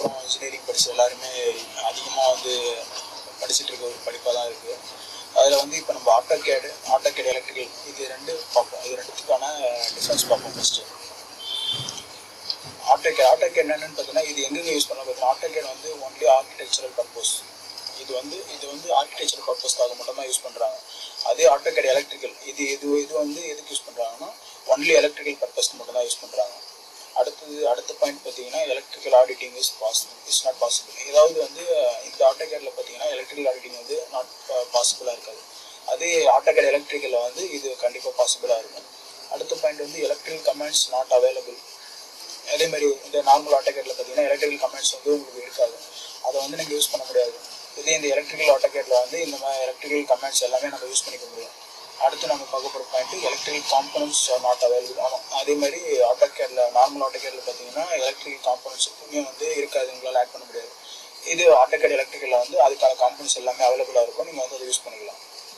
அதுக்கப்புறம் இன்ஜினியரிங் படிச்ச எல்லாருமே அதிகமாக வந்து படிச்சுட்டு இருக்க ஒரு படிப்பாக தான் இருக்குது அதில் வந்து இப்போ நம்ம ஆட்டோகேடு ஆட்டோகேட் எலக்ட்ரிக்கல் இது ரெண்டு பார்ப்போம் இது ரெண்டுத்துக்கான டிஃப்ரென்ஸ் பார்ப்போம் ஃபஸ்ட்டு ஆட்டோகேட் ஆட்டோகேட் என்னன்னு பார்த்தீங்கன்னா இது எங்கெங்க யூஸ் பண்ணலாம் பார்த்தீங்கன்னா ஆட்டோகேட் வந்து ஒன்லி ஆர்கிடெக்சரல் பர்பஸ் இது வந்து இது வந்து ஆர்கிடெக்சர் பர்பஸ்க்காக மட்டும் தான் யூஸ் பண்ணுறாங்க அதே ஆட்டோகேட் எலக்ட்ரிக்கல் இது இது இது வந்து எதுக்கு யூஸ் பண்ணுறாங்கன்னா ஒன்லி எலக்ட்ரிக்கல் பர்பஸ்க்கு மட்டும் தான் யூஸ் பண்ணுறாங்க அடுத்தது அடுத்த பாயிண்ட் பார்த்தீங்கன்னா electrical auditing is possible is not possible ஏதாவது வந்து அஹ், இந்த ஆட்டோகேட்டில் பார்த்தீங்கன்னா எலக்ட்ரிக்கல் ஆடிட்டிங் வந்து நாட் பாசிபிளாக இருக்காது அதே ஆட்டோகேட் எலக்ட்ரிக்கலில் வந்து இது கண்டிப்பாக பாசிபிளாக இருக்கும் அடுத்த பாயிண்ட் வந்து எலக்ட்ரிக்கல் கமெண்ட்ஸ் நாட் அவைலபிள் அதே மாதிரி இந்த நார்மல் ஆட்டோகேட்டில் பார்த்தீங்கன்னா எலக்ட்ரிக்கல் கமெண்ட்ஸ் வந்து உங்களுக்கு இருக்காது அதை வந்து நீங்கள் யூஸ் பண்ண முடியாது இதே இந்த எலக்ட்ரிக்கல் ஆட்டோகேட்டில் வந்து இந்த மாதிரி எலக்ட்ரிக்கல் கமெண்ட்ஸ் எல்லாமே நம்ம யூஸ் பண்ணிக்க முடியும் அடுத்து நம்ம பார்க்க போகிற point electrical components are not available ஆமாம் அதே மாதிரி ஆட்டோகேட்டில் நார்மல் ஆட்டோகேட்டில் பார்த்தீங்கன்னா எலக்ட்ரிக்கல் காம்பனன்ட்ஸ் எப்பவுமே வந்து இருக்காது உங்களால் ஆட் பண்ண முடியாது இது ஆட்டோகேட் எலக்ட்ரிக்கலில் வந்து அதுக்கான காம்பனன்ட்ஸ் எல்லாமே அவைலபிளாக இருக்கும் நீங்கள் வந்து அதை யூஸ் பண்ணிக்கலாம்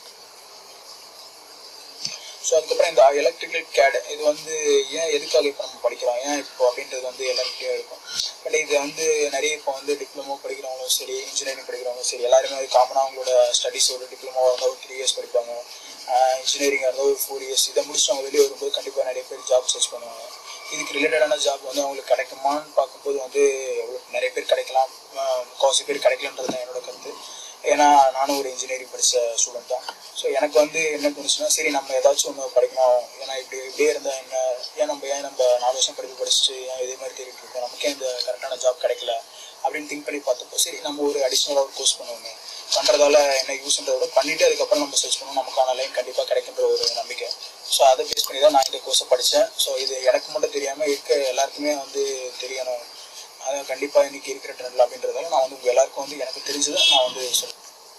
ஸோ அதுக்கப்புறம் இந்த எலக்ட்ரிக்கல் கேட் இது வந்து ஏன் எதுக்காக இப்போ நம்ம படிக்கிறோம் ஏன் இப்போ அப்படின்றது வந்து எல்லாருக்கிட்டே இருக்கும் பட் இது வந்து நிறைய இப்போ வந்து டிப்ளமோ படிக்கிறவங்களும் சரி இன்ஜினியரிங் படிக்கிறவங்களும் சரி எல்லாருமே அது காமனாக அவங்களோட ஸ்டடீஸ் ஒரு டிப்ளமோவாக இருந்தால் ஒரு த்ரீ இயர்ஸ் படிப்பாங்க இன்ஜினியரிங்காக இருந்தால் ஒரு ஃபோர் இயர்ஸ் இதை முடிச்சுட்டு அவங்க வெளியே வரும்போது கண்டிப்பாக நிறைய பேர் ஜாப் சர்ச் பண்ணுவாங்க இதுக்கு ரிலேட்டடான ஜாப் வந்து அவங்களுக்கு கிடைக்குமான்னு பார்க்கும்போது வந்து எவ்வளோ நிறைய பேர் கிடைக்கலாம் ஆஹ் முக்கால்வாசி பேர் கிடைக்கலன்றது தான் என்னோட கருத்து ஏன்னா நானும் ஒரு இன்ஜினியரிங் படித்த ஸ்டூடெண்ட் தான் ஸோ எனக்கு வந்து என்ன தோணுச்சுன்னா சரி நம்ம ஏதாச்சும் ஒன்று படிக்கணும் ஏன்னா இப்படி இப்படியே இருந்தால் என்ன ஏன் நம்ம ஏன் நம்ம நாலு வருஷம் படிப்பு படிச்சுட்டு ஏன் இதே மாதிரி தேடிட்டு இருக்கோம் நமக்கே இந்த கரெக்டான ஜாப் கிடைக்கல அப்படின்னு திங்க் பண்ணி பார்த்தப்போ சரி நம்ம ஒரு அடிஷ்னலாக ஒரு கோர்ஸ் பண்ணுவோமே பண்ணுறதால என்ன யூஸ்ன்றத விட பண்ணிவிட்டு அதுக்கப்புறம் நம்ம சர்ச் பண்ணுவோம் நமக்கான லைன் கண்டிப்பாக கிடைக்குன்ற ஒரு நம்பிக்கை ஸோ அதை பேஸ் பண்ணி தான் நான் இந்த கோர்ஸை படித்தேன் ஸோ இது எனக்கு மட்டும் தெரியாமல் இருக்க எல்லாருக்குமே வந்து தெரியணும் அது கண்டிப்பாக இன்னைக்கு இருக்கிற ட்ரெண்டில் அப்படின்றதால நான் வந்து உங்கள் எல்லாருக்கும் வந்து எனக்கு தெரிஞ்சதை நான் வந்து சொல்றேன்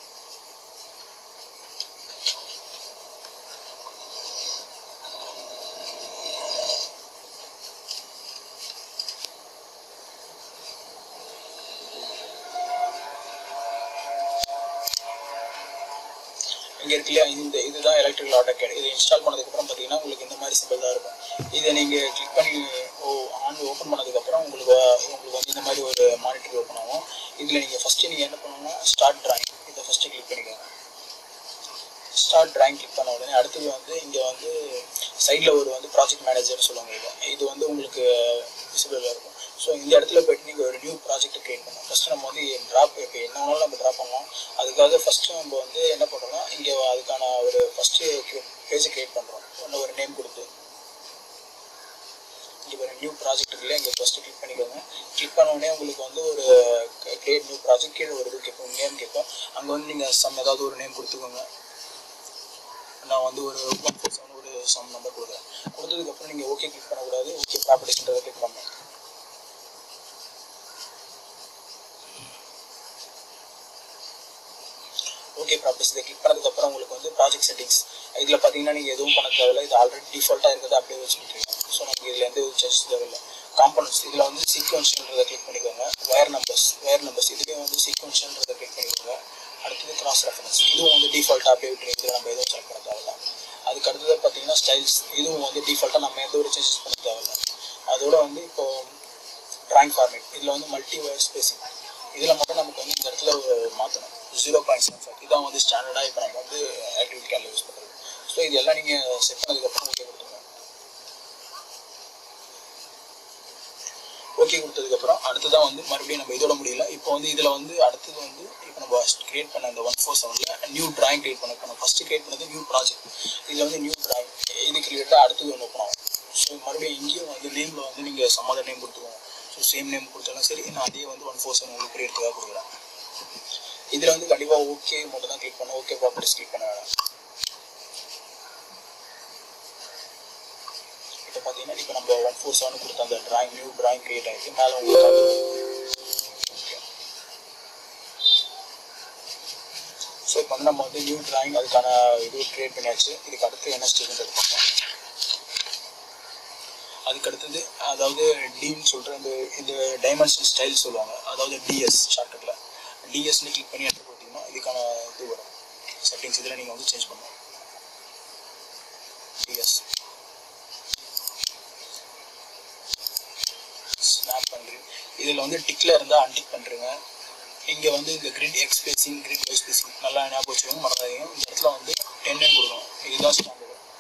இங்கே இருக்கு இல்லையா இந்த இதுதான் எலக்ட்ரிக்கல் ஆட்டோ கேட் இதை இன்ஸ்டால் பண்ணதுக்கப்புறம் பார்த்தீங்கன்னா உங்களுக்கு இந்த மாதிரி சிம்பிள் தான் இருக்கும் இதை நீங்கள் கிளிக் பண்ணி ஓ ஆன் ஓப்பன் பண்ணதுக்கப்புறம் உங்களுக்கு வ- உங்களுக்கு வந்து இந்த மாதிரி ஒரு மானிட்டர் ஓப்பன் ஆகும் இதில் நீங்கள் ஃபஸ்ட்டு நீங்கள் என்ன பண்ணணும்னா ஸ்டார்ட் டிராயிங் இதை ஃபஸ்ட்டு கிளிக் பண்ணிக்கோங்க ஸ்டார்ட் டிராயிங் கிளிக் பண்ண உடனே அடுத்தது வந்து இங்கே வந்து சைடில் ஒரு வந்து ப்ராஜெக்ட் மேனேஜர்னு சொல்லுவாங்க இது இது வந்து உங்களுக்கு விசிபிளாக இருக்கும் ஸோ இந்த இடத்துல போயிட்டு நீங்கள் ஒரு நியூ ப்ராஜெக்ட் கிரியேட் பண்ணணும் ஃபஸ்ட்டு நம்ம வந்து ட்ராப் இப்போ என்ன வேணாலும் நம்ம ட்ராப் பண்ணலாம் அதுக்காக ஃபஸ்ட்டு நம்ம வந்து என்ன பண்ணுறோம்னா இங்கே அதுக்கான ஒரு ஃபஸ்ட்டு பேஜை கிரியேட் பண்ணுறோம் ஒன்று ஒரு நேம் கொடுத்து இங்கே ஒரு நியூ ப்ராஜெக்ட் இருக்குல்ல இங்கே ஃபஸ்ட்டு கிளிக் பண்ணிக்கோங்க கிளிக் பண்ண உடனே உங்களுக்கு வந்து ஒரு கிரியேட் நியூ ப்ராஜெக்ட் கீழே ஒரு இது கேட்கும் நேம் கேட்கும் அங்கே வந்து நீங்கள் சம் ஏதாவது ஒரு நேம் கொடுத்துக்கோங்க நான் வந்து ஒரு ஒன் ஃபோர் செவன் ஒரு சம் நம்பர் கொடுக்குறேன் கொடுத்ததுக்கப்புறம் நீங்கள் ஓகே கிளிக் பண்ணக்கூடாது ஓகே ப்ராப்பர்ட்டிஸ்ன்றதை கிளிக் பண்ணணும் ஓகே ப்ராப்பர்ட்டிஸ் இதை கிளிக் பண்ணதுக்கப்புறம் உங்களுக்கு வந்து ப்ராஜெக்ட் செட்டிங்ஸ் இதில் பார்த்தீங்கன்னா நீங்கள் எதுவும் பண்ண தேவையில்ல இது ஆல்ரெடி டிஃபால்ட்டாக இருக்கிறத அப்படியே வச்சுக்கிட்டீங்க ஸோ நமக்கு இதில் எந்த ஒரு சேஞ்சஸ் தேவையில்லை காம்பனன்ட்ஸ் இதில் வந்து சீக்வன்ஷியல்ன்றதை கிளிக் பண்ணிக்கோங்க வயர் நம்பர்ஸ் வயர் நம்பர்ஸ் இதுலேயே வந்து சீக்வன்ஷியல்ன்றதை கிளிக் பண்ணிக்கோங்க அடுத்தது கிராஸ் ரெஃபரன்ஸ் இதுவும் வந்து டிஃபால்ட்டாக அப்படியே விட்டுருங்க இதில் நம்ம எதுவும் செலக்ட் பண்ண தேவையில்ல அதுக்கு அடுத்தது பார்த்தீங்கன்னா ஸ்டைல்ஸ் இதுவும் வந்து டிஃபால்ட்டாக நம்ம எந்த ஒரு சேஞ்சஸ் பண்ண தேவையில்ல அதோட வந்து இப்போ ட்ராயிங் ஃபார்மேட் இதில் வந்து மல்டி வயர் ஸ்பேசிங் இதில் மட்டும் நமக்கு வந்து இந்த இடத்துல ஒரு மாற்றணும் ஜீரோ பாயிண்ட் செவன் ஃபைவ் இதான் வந்து ஸ்டாண்டர்டாக இப்போ நம்ம வந்து ஆக்டிவிட்டி கேரில் யூஸ் பண்ணுறது ஸோ இது எல்லாம் நீங்கள் செட் பண்ணதுக்கப்புறம் ஓகே கொடுத்துருங்க ஓகே கொடுத்ததுக்கப்புறம் அடுத்ததான் வந்து மறுபடியும் நம்ம இதோட முடியல இப்போ வந்து இதில் வந்து அடுத்தது வந்து இப்போ நம்ம கிரியேட் பண்ண இந்த ஒன் ஃபோர் செவனில் நியூ டிராயிங் கிரியேட் பண்ண இப்போ நம்ம ஃபஸ்ட்டு கிரியேட் பண்ணது நியூ ப்ராஜெக்ட் இதில் வந்து நியூ டிராயிங் இதுக்கு ரிலேட்டாக அடுத்தது ஒன்று ஓப்பன் ஆகும் ஸோ மறுபடியும் இங்கேயும் வந்து நேமில் வந்து நீங்கள் சம்மத நேம் கொடுத்துருவோம் ஸோ சேம் நேம் கொடுத்தாலும் சரி நான் அதே வந்து ஒன் ஃபோர் செவன் உங்களுக்கு கிரியேட்டுக்காக கொடுக்குறேன் இதில் வந்து கண்டிப்பாக ஓகே மட்டும் தான் கிளிக் பண்ண ஓகே ப்ராப்பர்ட்டிஸ் கிளிக் பண்ண வேணாம் இப்போ பார்த்தீங்கன்னா இப்போ நம்ம ஒன் ஃபோர் செவன் கொடுத்த அந்த டிராயிங் நியூ டிராயிங் கிரியேட் ஆகிருக்கு மேலே உங்களுக்கு ஸோ இப்போ வந்து நம்ம வந்து நியூ டிராயிங் அதுக்கான இது கிரியேட் பண்ணியாச்சு இதுக்கு அடுத்து என்ன ஸ்டேஜ்ன்றது பார்ப்போம் அதுக்கு அடுத்தது அதாவது டின்னு சொல்கிற இந்த இந்த டைமென்ஷன் ஸ்டைல் சொல்லுவாங்க அதாவது டிஎஸ் ஷார்ட்கட்டில் டிஎஸ்னு கிளிக் பண்ணி என்டர் போட்டிங்கன்னா இதுக்கான இது வரும் செட்டிங்ஸ் இதில் நீங்கள் வந்து சேஞ்ச் பண்ணணும் டிஎஸ் ஸ்னாப் பண்ணுறேன் இதில் வந்து டிக்கில் இருந்தால் அன்டிக் பண்ணுறேங்க இங்கே வந்து இந்த grid X spacing grid Y spacing நல்லா ஞாபகம் வச்சுக்கோங்க மறந்தாதீங்க இந்த இடத்துல வந்து டென்னு கொடுக்கணும் இதுதான் ஸ்டாண்டர்டு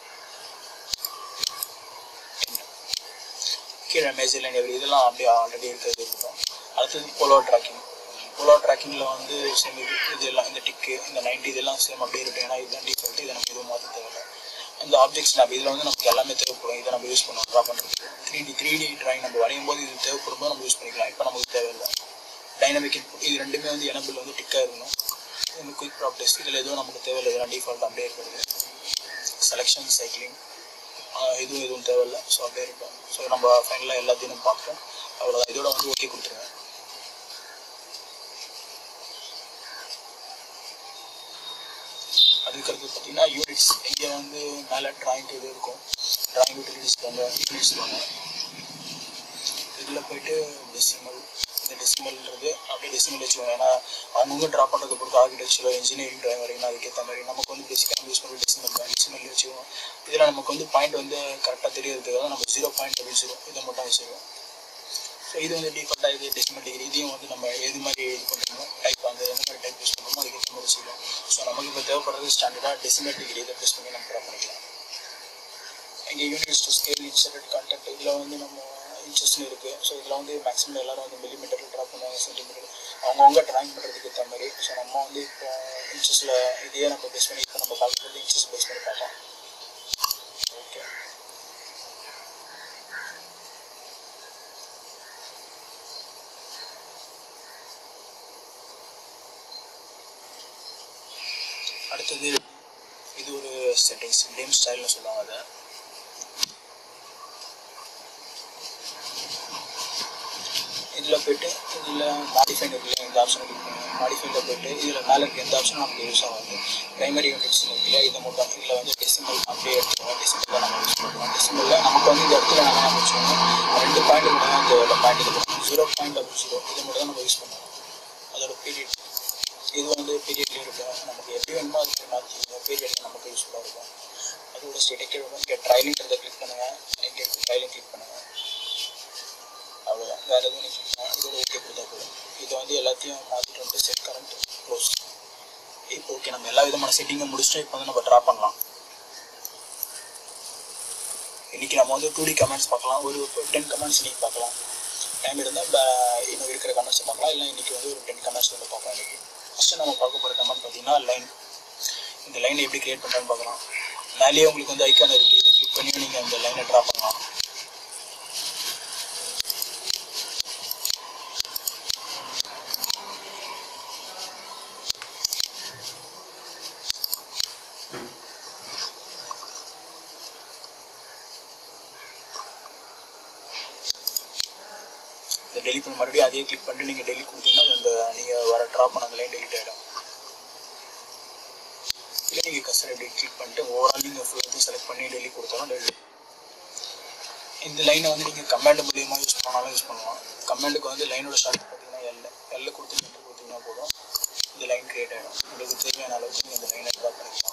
கீழே மேஜர் லைன் எவ்வளோ இதெல்லாம் அப்படியே ஆல்ரெடி இருக்கிறது இருக்கட்டும் அடுத்தது போலோ ட்ராக்கிங் போலோ ட்ராக்கிங்கில் வந்து சேம் இது இதெல்லாம் இந்த டிக்கு இந்த நைன்டி இதெல்லாம் சேம் அப்படியே இருக்கும் ஏன்னா இதுதான் டிஃபால்ட் இதை நம்ம எதுவும் மாற்ற தேவையில்லை இந்த ஆப்ஜெக்ட்ஸ் நம்ம இதில் வந்து நமக்கு எல்லாமே தேவைப்படும் இதை நம்ம யூஸ் பண்ணுவோம் ட்ரா பண்ணுறதுக்கு three D three D drawing நம்ம வரையும் போது இது தேவைப்படும் போது நம்ம யூஸ் பண்ணிக்கலாம் இப்போ நமக்கு தேவையில்லை டைனமிக் இன்புட் இது ரெண்டுமே வந்து எனபிள் வந்து டிக்காக இருக்கணும் இந்த குயிக் ப்ராப்பர்ட்டிஸ் இதில் எதுவும் நமக்கு தேவையில்லை இதெல்லாம் டிஃபால்ட் அப்படியே இருக்கிறது செலெக்ஷன் சைக்கிளிங் எதுவும் எதுவும் தேவையில்லை ஸோ அப்படியே இருக்கும் ஸோ நம்ம ஃபைனலாக எல்லாத்தையும் நம்ம பார்ப்போம் அவ்வளோதான் இதோட வந்து ஓகே கொடுத்துருங்க அதுக்கடுத்து பார்த்தீங்கன்னா யூனிட்ஸ் இங்கே வந்து மேலே ட்ராயிங் இது இருக்கும் ட்ராயிங் யூட்டிலிட்டிஸ் வாங்க யூனிட்ஸ் வாங்க இதில் போயிட்டு டெசிமல் இந்த டெசிமல்ன்றது அப்படியே டெசிமல் வச்சுக்கோங்க ஏன்னா அவங்கவுங்க ட்ரா பண்ணுறதை பொறுத்து ஆர்கிடெக்சரோ இன்ஜினியரிங் ட்ராயிங் வரைக்கும் அதுக்கேற்ற மாதிரி நமக்கு வந்து பேசிக்காக யூஸ் பண்ணுற டெசிமல் தான் டெசிமல் வச்சுக்குவோம் இதில் நமக்கு வந்து பாயிண்ட் வந்து கரெக்டாக தெரியறதுக்காக நம்ம ஜீரோ பாயிண்ட் டபுள் ஜீரோ இதை மட்டும் வச்சுருவோம் ஸோ இது வந்து டிஃபால்ட்டாக இது டெசிமல் டிகிரி இதையும் வந்து நம்ம எது மாதிரி இது பண்ணுறோமோ டைப் அந்த எந்த மாதிரி டைப் யூஸ் பண்ணுறோமோ அதுக்கேற்ற மாதிரி வச்சுக்கலாம் ஸோ நமக்கு இப்போ தேவைப்படுறது ஸ்டாண்டர்டாக டெசிமல் டிகிரி இதை ப்ரெஸ் பண்ணி நம்ம ட்ரா பண்ணிக்கலாம் இங்கே units to scale inserted content இதில் வந்து நம்ம இன்ச்சஸ்னு இருக்குது ஸோ இதில் வந்து மேக்ஸிமம் எல்லாரும் வந்து மில்லிமீட்டரில் ட்ரா பண்ணுவாங்க சென்டிமீட்டர் அவங்கவுங்க ட்ராயிங் பண்ணுறதுக்கு ஏற்ற மாதிரி ஸோ நம்ம வந்து இப்போ இன்ச்சஸில் இதையே நம்ம பேஸ் பண்ணி இப்போ நம்ம பார்க்குறது இன்ச்சஸ் பேஸ் பண்ணி பார்க்கலாம் ஓகே அடுத்தது இது ஒரு செட்டிங்ஸ் கேம் ஸ்டைல்னு சொல்லுவாங்க அதை இதில் போயிட்டு இதில் மாடிஃபைண்ட் இருக்குல்ல இந்த ஆப்ஷன் கிளிக் பண்ணுங்க மாடிஃபைண்டில் போயிட்டு இதில் மேலே இருக்க எந்த ஆப்ஷனும் நமக்கு யூஸ் ஆகாது ப்ரைமரி யூனிட்ஸ் இருக்குல்ல இதை மட்டும் இதில் வந்து டெசிமல் அப்படியே எடுத்துக்கோங்க டெசிமல் நம்ம யூஸ் பண்ணுவோம் டெசிமலில் நமக்கு வந்து இந்த இடத்துல நம்ம என்ன வச்சுக்கோங்க ரெண்டு பாயிண்ட் மட்டும் தான் இந்த பாயிண்ட் இருக்கும் ஜீரோ பாயிண்ட் டபுள் ஜீரோ இதை மட்டும் தான் நம்ம யூஸ் பண்ணுவோம் அதோட பீரியட் இது வந்து பீரியட்லேயும் இருக்கும் நமக்கு எப்படி வேணுமோ அது மாற்றி பீரியட் நமக்கு யூஸ்ஃபுல்லாக இருக்கும் அதோட ஸ்டேட்டே வேணும் இங்கே ட்ரைலிங்கிறத கிளிக் பண்ணுங்கள் இங்கே ட்ரைலிங் கிளிக் பண்ணுங்கள் அவ்வளோதான் வேறு எதுவும் நீங்கள் இதோட ஓகே கொடுத்தா போதும் இதை வந்து எல்லாத்தையும் மாற்றிட்டு வந்து செட் கரண்ட் க்ளோஸ் இப்போ ஓகே நம்ம எல்லா விதமான செட்டிங்கை முடிச்சுட்டு இப்போ வந்து நம்ம ட்ரா பண்ணலாம் இன்னைக்கு நம்ம வந்து டூ டி கமெண்ட்ஸ் பார்க்கலாம் ஒரு டென் கமெண்ட்ஸ் இன்னைக்கு பார்க்கலாம் டைம் இருந்தால் இன்னும் இருக்கிற கமெண்ட்ஸை பார்க்கலாம் இல்லை இன்னைக்கு வந்து ஒரு டென் கமெண்ட்ஸ் வந்து பார்க்கலாம் இன்னைக்கு ஃபஸ்ட்டு நம்ம பார்க்க போகிற கமெண்ட் பார்த்தீங்கன்னா லைன் இந்த லைனை எப்படி கிரியேட் பண்ணுறேன்னு பார்க்கலாம் மேலேயே உங்களுக்கு வந்து ஐக்கான் இருக்குது இதை கிளிக் பண்ணி நீங்கள் அந்த லைனை ட்ரா பண்ணலாம் இந்த டெலிட் பண்ணி மறுபடியும் அதே கிளிக் பண்ணிட்டு நீங்கள் டெலிட் கொடுத்தீங்கன்னா அந்த நீங்கள் வர ட்ரா பண்ண அந்த லைன் டெலிட் ஆகிடும் இல்லை நீங்கள் கஸ்டர் எப்படி கிளிக் பண்ணிட்டு ஓவரால் நீங்கள் ஃபுல்லாக செலக்ட் பண்ணி டெலிட் கொடுத்தாலும் டெலிட் இந்த லைனை வந்து நீங்கள் கமாண்ட் மூலியமாக யூஸ் பண்ணாலும் யூஸ் பண்ணலாம் கமாண்டுக்கு வந்து லைனோட ஷார்ட் பார்த்தீங்கன்னா எல்ல எல்ல கொடுத்து என்டர் கொடுத்தீங்கன்னா போதும் இந்த லைன் கிரியேட் ஆகிடும் உங்களுக்கு தேவையான அளவுக்கு நீங்கள் இந்த லைனை ட்ரா பண்ணிக்கலாம்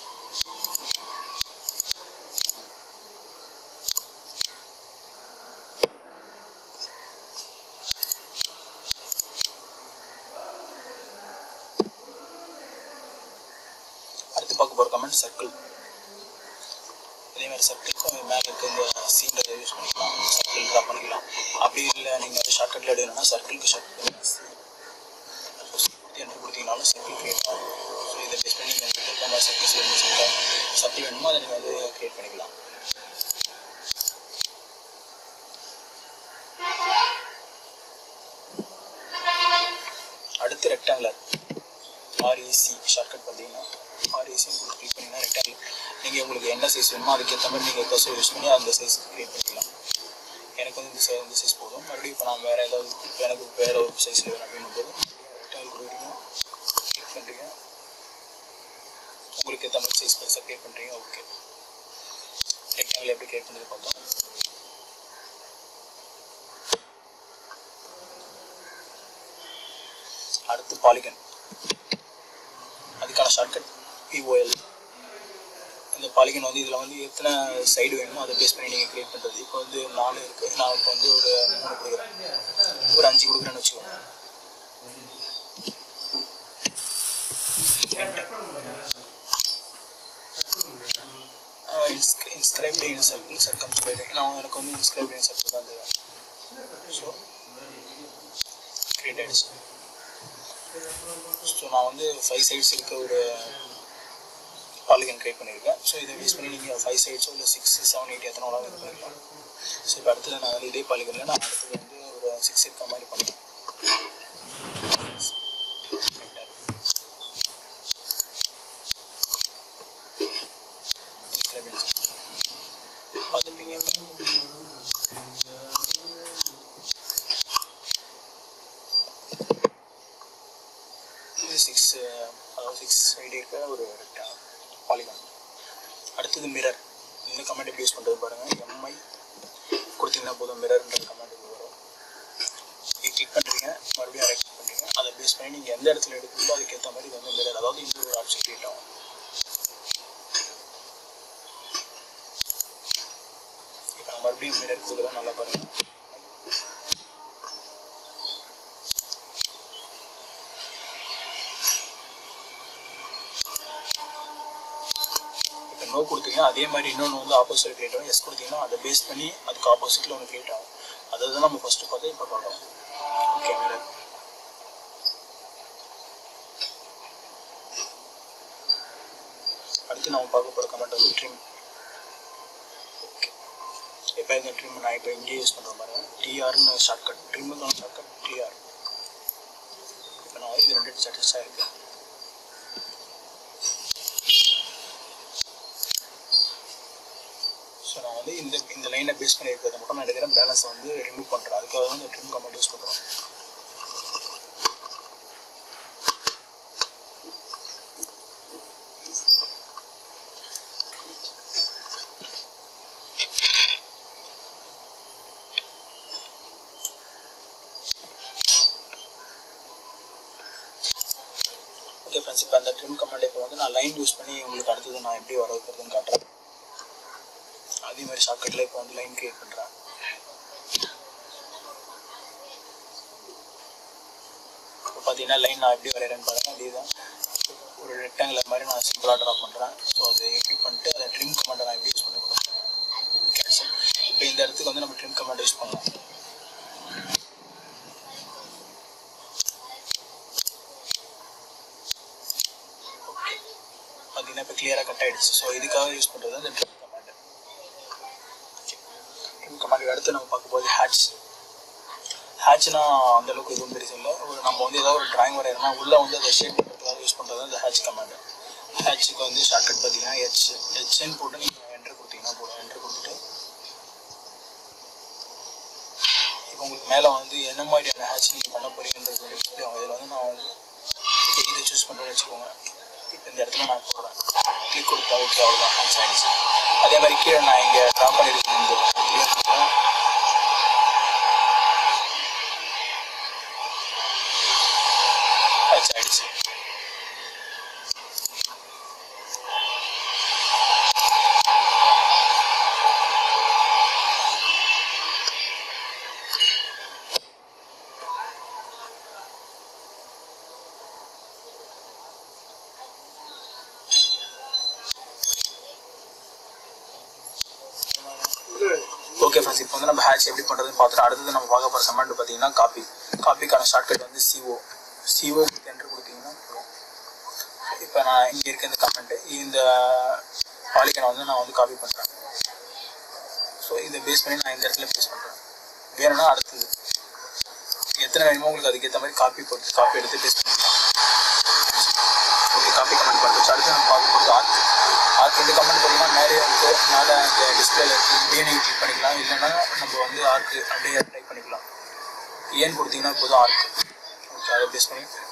அடுத்து பார்க்க போகிற கமெண்ட் சர்க்கிள் அதே மாதிரி சர்க்கிளுக்கும் மேலே இருக்க இந்த சீன்றதை யூஸ் பண்ணிக்கலாம் சர்க்கிள் ட்ரா பண்ணிக்கலாம் அப்படி இல்லை நீங்கள் வந்து ஷார்ட்கட்டில் எடுக்கணும்னா சர்க்கிளுக்கு ஷார்ட் என்று கொடுத்தீங்கனாலும் சர்க்கிள் கிரியேட் ஆகும் ஸோ இதை பேஸ் பண்ணி நீங்கள் உங்களுக்கு எந்த மாதிரி சர்க்கிள்ஸ் வேணும் சர்க்கிள் சர்க்கிள் வேணுமோ அதை நீங்கள் வந்து கிரியேட் பண்ணிக்கலாம் அடுத்து ரெக்டாங்குலர் ஆர்இசி ஷார்ட்கட் பார்த்தீங்கன்னா ஆர்இசி உங்களுக்கு கிளிக் பண்ணிங்கன்னா ரெக்டாங்குலர் நீங்கள் உங்களுக்கு என்ன சைஸ் வேணுமோ அதுக்கேற்ற மாதிரி நீங்கள் கர்சர் யூஸ் பண்ணி அந்த சைஸ் கிரியேட் பண்ணிக்கலாம் எனக்கு வந்து இந்த சைஸ் இந்த சைஸ் போதும் மறுபடியும் இப்போ நான் வேறு ஏதாவது இப்போ எனக்கு வேறு ஒரு சைஸில் வேணும் அப்படின்னு போது ரெக்டாங்கிள் கொடுக்குறீங்க கிளிக் பண்ணுறீங்க உங்களுக்கு ஏற்ற மாதிரி சைஸ் பெருசாக கிரியேட் பண்ணுறீங்க ஓகே ரெக்டாங்கிள் எப்படி கிரியேட் பண்ணுறது பார்த்தோம் அடுத்து பாலிகன் அதுக்கான ஷார்ட்கட் பிஓஎல் இந்த பாலிகன் வந்து இதில் வந்து எத்தனை சைடு வேணுமோ அதை பேஸ் பண்ணி நீங்கள் கிரியேட் பண்ணுறது இப்போ வந்து நாலு இருக்குது நான் இப்போ வந்து ஒரு மூணு கொடுக்குறேன் ஒரு அஞ்சு கொடுக்குறேன்னு வச்சுக்கோங்க இன்ஸ்கிரைப்ட் இன் சர்க்கிள் சர்க்கம்ஸ்கிரைப் நான் எனக்கு வந்து இன்ஸ்கிரைப்ட் இன் சர்க்கிள் தான் தேவை ஸோ கிரியேட் ஆகிடுச்சு ஸோ நான் வந்து ஃபைவ் சைட்ஸ் இருக்க ஒரு பாலிகன் கிரியேட் பண்ணியிருக்கேன் ஸோ இதை யூஸ் பண்ணி நீங்கள் ஃபைவ் சைட்ஸோ இல்லை சிக்ஸ் செவன் எயிட் எத்தனை வேணாலும் இது பண்ணிக்கலாம் ஸோ இப்போ அடுத்தது நான் வந்து இதே பாலிகனில் நான் அடுத்தது வந்து ஒரு சிக்ஸ் இருக்க மாதிரி பண்ணுவேன் பார்த்துப்பீங்க இது சிக்ஸ் அதாவது சிக்ஸ் சைடு இருக்கிற ஒரு பாலிகான் அடுத்தது மிரர் இந்த கமெண்ட் எப்படி யூஸ் பண்ணுறது பாருங்கள் எம்ஐ கொடுத்தீங்கன்னா போதும் மிரர்ன்ற கமெண்ட் இது வரும் இது கிளிக் பண்ணுறீங்க மறுபடியும் ரைட் பண்ணுறீங்க அதை பேஸ் பண்ணி நீங்கள் எந்த இடத்துல எடுக்கிறீங்களோ அதுக்கேற்ற மாதிரி இது வந்து மிரர் அதாவது இந்த ஒரு ஆப்ஷன் கிரியேட் ஆகும் இப்போ நான் மறுபடியும் மிரர் கொடுக்குறேன் நல்லா பாருங்கள் இப்போ நோ கொடுத்தீங்கன்னா அதே மாதிரி இன்னொன்று வந்து ஆப்போசிட் கிரியேட் ஆகும் எஸ் கொடுத்தீங்கன்னா அதை பேஸ் பண்ணி அதுக்கு ஆப்போசிட்டில் ஒன்று கிரியேட் ஆகும் அதை தான் நம்ம ஃபஸ்ட்டு பார்த்து இப்போ பார்க்கலாம் ஓகே மிரர் அடுத்து நம்ம பார்க்க போகிற கமெண்ட் வந்து ட்ரிம் ஓகே இப்போ இந்த ட்ரிம் நான் இப்போ இங்கே யூஸ் பண்ணுற மாதிரி டிஆர்னு ஷார்ட்கட் ட்ரிம்முக்கான ஷார்ட்கட் டிஆர் இப்போ நான் இது ரெண்டு சாட்டிஸ்ஃபை இருக்கேன் ஸோ நான் வந்து இந்த இந்த லைனை பேஸ் பண்ணி இருக்கிறத மட்டும் நான் எடுக்கிறேன் பேலன்ஸை வந்து ரிமூவ் பண்ணுறேன் அதுக்காக தான் இந்த ட்ரிம் கமெண்ட் யூஸ் பண்ணுறோம் ஓகே ஃப்ரெண்ட்ஸ் இப்போ அந்த ட்ரிம் கமெண்ட் இப்போ வந்து நான் லைன் யூஸ் பண்ணி உங்களுக்கு அடுத்தது நான் எப்படி வர வைக்கிறதுன்னு காட்டுறேன் அதே மாதிரி ஷார்ட்கட்டில் இப்போ வந்து லைன் கிரியேட் பண்ணுறேன் இப்போ பார்த்தீங்கன்னா லைன் நான் எப்படி வரைகிறேன்னு பாருங்கள் அதே தான் ஒரு ரெக்டாங்குலர் மாதிரி நான் சிம்பிளாக ட்ரா பண்ணுறேன் ஸோ அதை எப்படி பண்ணிட்டு அதை ட்ரிம் கமெண்டை நான் எப்படி யூஸ் பண்ணி கொடுக்குறேன் கேன்சல் இப்போ இந்த இடத்துக்கு வந்து நம்ம ட்ரிம் கமெண்ட் யூஸ் பண்ணலாம் பார்த்தீங்கன்னா இப்போ கிளியராக கட் ஆகிடுச்சு ஸோ இதுக்காக யூஸ் பண்ணுறது அந்த ட்ரிம் கமாண்ட் ட்ரிம் கமாண்ட் அடுத்து நம்ம பார்க்க போது ஹேட்ச் ஹேட்ச்னா அந்த அளவுக்கு எதுவும் பெருசு இல்லை ஒரு நம்ம வந்து ஏதாவது ஒரு டிராயிங் வரையறோம்னா உள்ளே வந்து அதை ஷேப் பண்ணுறதுக்காக யூஸ் பண்ணுறது அந்த ஹேட்ச் கமாண்ட் ஹேட்சுக்கு வந்து ஷார்ட்கட் பார்த்தீங்கன்னா ஹெச் ஹெச்ன்னு போட்டு நீங்கள் என்ட்ரு கொடுத்தீங்கன்னா போதும் என்ட்ரு கொடுத்துட்டு இப்போ உங்களுக்கு மேலே வந்து என்ன மாதிரியான ஹேட்ச் நீங்கள் பண்ண போறீங்கன்றது வந்து display ஆகும் இதில் வந்து நான் வந்து இதை சூஸ் பண்ணுறேன்னு வச்சுக்கோங்க இப்போ இந்த இடத்துல நான் போடுறேன் கிளிக் கொடுத்தா ஓகே அவ்வளோதான் ஹேட்ச் ஆகிடுச்சு அதே மாதிரி கீழே நான் இங்கே ட்ரா பண்ணியிருக்கேன் இந்த இதுலயே கொடுக்குறேன். ஹேட்ச் ஆகிடுச்சு ஓகே ஃப்ரெண்ட்ஸ் இப்போ வந்து நம்ம ஹேட்ச் எப்படி பண்ணுறதுன்னு பார்த்துட்டு அடுத்தது நம்ம பார்க்க போகிற கமெண்ட் பார்த்தீங்கன்னா காப்பி காப்பிக்கான ஷார்ட்கட் வந்து சிஓ சிஓ என்ட்ரு கொடுத்தீங்கன்னா போதும் இப்போ நான் இங்கே இருக்க இந்த கமெண்ட்டு இந்த பாலிக்கனை வந்து நான் வந்து காப்பி பண்ணுறேன் ஸோ இதை பேஸ் பண்ணி நான் இந்த இடத்துல பேஸ் பண்ணுறேன் வேணும்னா அடுத்தது எத்தனை வேணுமோ உங்களுக்கு அதுக்கேற்ற மாதிரி காப்பி போட்டு காப்பி எடுத்து பேஸ் பண்ணிக்கலாம் ஓகே காப்பி கமெண்ட் பார்த்து அடுத்து நம்ம பார்க்க போகிறது ஆர்க் ஆர்க் இந்த கமெண்ட் பார்த்தீங்கன்னா மேலே வந்து மேலே அந்த டிஸ்பிளேல இப்படியே நீங்கள் கிளிக் பண்ணிக்கலாம் இல்லைன்னா நம்ம வந்து ஆர்க் அப்படியே டைப் பண்ணிக்கலாம் ஏன்னு கொடுத்தீங்கன்னா இப்போதும் ஆர்க் ஓகே அதை பேஸ் பண்ணி